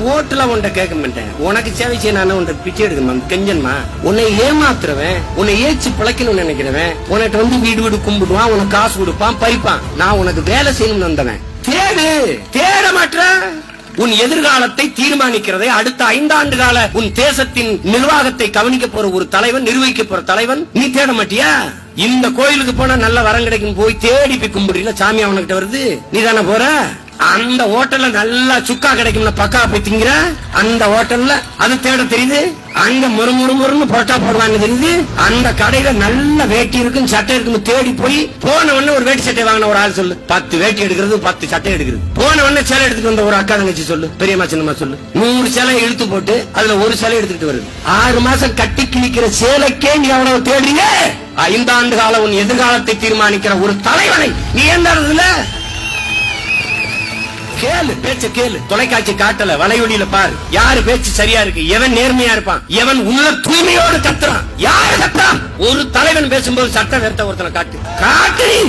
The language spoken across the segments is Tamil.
ஓட்டுல உன்ட்ட கேட்க மாட்டேன் உனக்கு சேவை செய்ய நான் உன்ட்ட பிச்சை எடுக்கணுமா கெஞ்சன்மா உன்னை ஏமாத்துறவன் உன்னை ஏச்சு பிழைக்கணும்னு நினைக்கிறவன் உனக்கு வந்து வீடு வீடு கும்பிடுவான் உனக்கு காசு கொடுப்பான் பறிப்பான் நான் உனக்கு வேலை செய்யணும்னு வந்தவன் தேடு தேட மாட்ட உன் எதிர்காலத்தை தீர்மானிக்கிறதை அடுத்த ஐந்தாண்டு கால உன் தேசத்தின் நிர்வாகத்தை கவனிக்க போற ஒரு தலைவன் நிர்வகிக்க போற தலைவன் நீ தேட மாட்டியா இந்த கோயிலுக்கு போனா நல்ல வரம் கிடைக்கும் போய் தேடி போய் கும்பிடுறீல சாமி அவனுக்கிட்ட வருது நீ தானே போற அந்த ஹோட்டல்ல நல்லா சுக்கா கிடைக்கும்ல பக்கா போய் திங்கிற அந்த ஹோட்டல்ல அது தேட தெரியுது அங்க முறு முறு முறுன்னு பொட்டா போடுவாங்க தெரியுது அந்த கடையில நல்ல வேட்டி இருக்கும் சட்டை இருக்கும் தேடி போய் போன உடனே ஒரு வேட்டி சட்டை வாங்கின ஒரு ஆள் சொல்லு பத்து வேட்டி எடுக்கிறது பத்து சட்டை எடுக்கிறது போன உடனே சேலை எடுத்துட்டு வந்த ஒரு அக்கா தங்கச்சி சொல்லு பெரியம்மா சின்னம்மா சொல்லு நூறு சேலை இழுத்து போட்டு அதுல ஒரு சேலை எடுத்துட்டு வருது ஆறு மாசம் கட்டி கிழிக்கிற சேலைக்கே நீ அவ்வளவு தேடுறீங்க ஐந்தாண்டு கால உன் எதிர்காலத்தை தீர்மானிக்கிற ஒரு தலைவனை நீ எந்த இடத்துல கேளு பேச்ச கேளு தொலைக்காட்சி காட்டல வலையொலியில பாரு யாரு பேச்சு சரியா இருக்கு எவன் நேர்மையா இருப்பான் எவன் உள்ள தூய்மையோடு கத்துறான் யாரு கத்துறான் ஒரு தலைவன் பேசும்போது சட்ட வேர்த்த ஒருத்தனை காட்டு காட்டு நீ.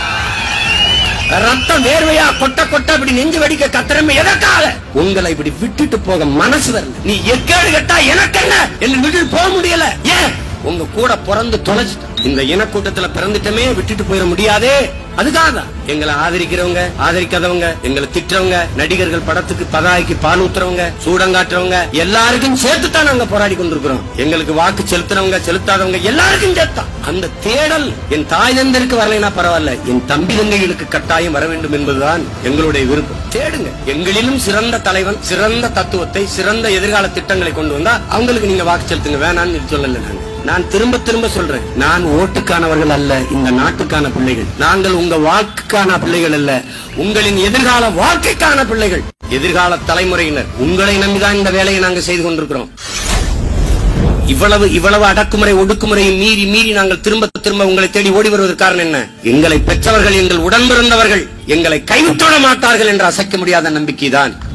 ரத்தம் வேர்வையா கொட்ட கொட்ட இப்படி நெஞ்சு வெடிக்க கத்திரமே எதற்காக உங்களை இப்படி விட்டுட்டு போக மனசு வரல நீ எக்கேடு கட்டா எனக்கு என்ன என்று விட்டுட்டு போக முடியல ஏன் உங்க கூட பிறந்து தொலைச்சிட்ட இந்த இனக்கூட்டத்துல பிறந்துட்டமே விட்டுட்டு போயிட முடியாதே அதுக்காக தான். எங்களை ஆதரிக்கிறவங்க ஆதரிக்காதவங்க எங்களை திட்டுறவங்க நடிகர்கள் படத்துக்கு பதாய்க்கு பால் ஊத்துறவங்க சூடங்காட்டுறவங்க எல்லாருக்கும் சேர்த்து தான் நாங்க போராடி கொண்டிருக்கிறோம் எங்களுக்கு வாக்கு செலுத்துறவங்க செலுத்தாதவங்க எல்லாருக்கும் சேர்த்தான் அந்த தேடல் என் தாய் தந்தருக்கு வரலைன்னா பரவாயில்ல என் தம்பி தங்கைகளுக்கு கட்டாயம் வர வேண்டும் என்பதுதான் எங்களுடைய விருப்பம் தேடுங்க எங்களிலும் சிறந்த தலைவன் சிறந்த தத்துவத்தை சிறந்த எதிர்கால திட்டங்களை கொண்டு வந்தா அவங்களுக்கு நீங்க வாக்கு செலுத்துங்க வேணாம்னு சொல்லல நாங்க நான் திரும்ப திரும்ப சொல்றேன் நான் ஓட்டுக்கானவர்கள் அல்ல இந்த நாட்டுக்கான பிள்ளைகள் நாங்கள் உங்க வாக்குக்கான பிள்ளைகள் அல்ல உங்களின் எதிர்கால வாழ்க்கைக்கான பிள்ளைகள் எதிர்கால தலைமுறையினர் உங்களை நம்பிதான் இந்த வேலையை நாங்கள் செய்து கொண்டிருக்கிறோம் இவ்வளவு இவ்வளவு அடக்குமுறை ஒடுக்குமுறையை மீறி மீறி நாங்கள் திரும்ப திரும்ப உங்களை தேடி ஓடி வருவதற்கு காரணம் என்ன எங்களை பெற்றவர்கள் எங்கள் உடன் பிறந்தவர்கள் எங்களை கைவிட்டுவிட மாட்டார்கள் என்ற அசைக்க முடியாத நம்பிக்கைதான்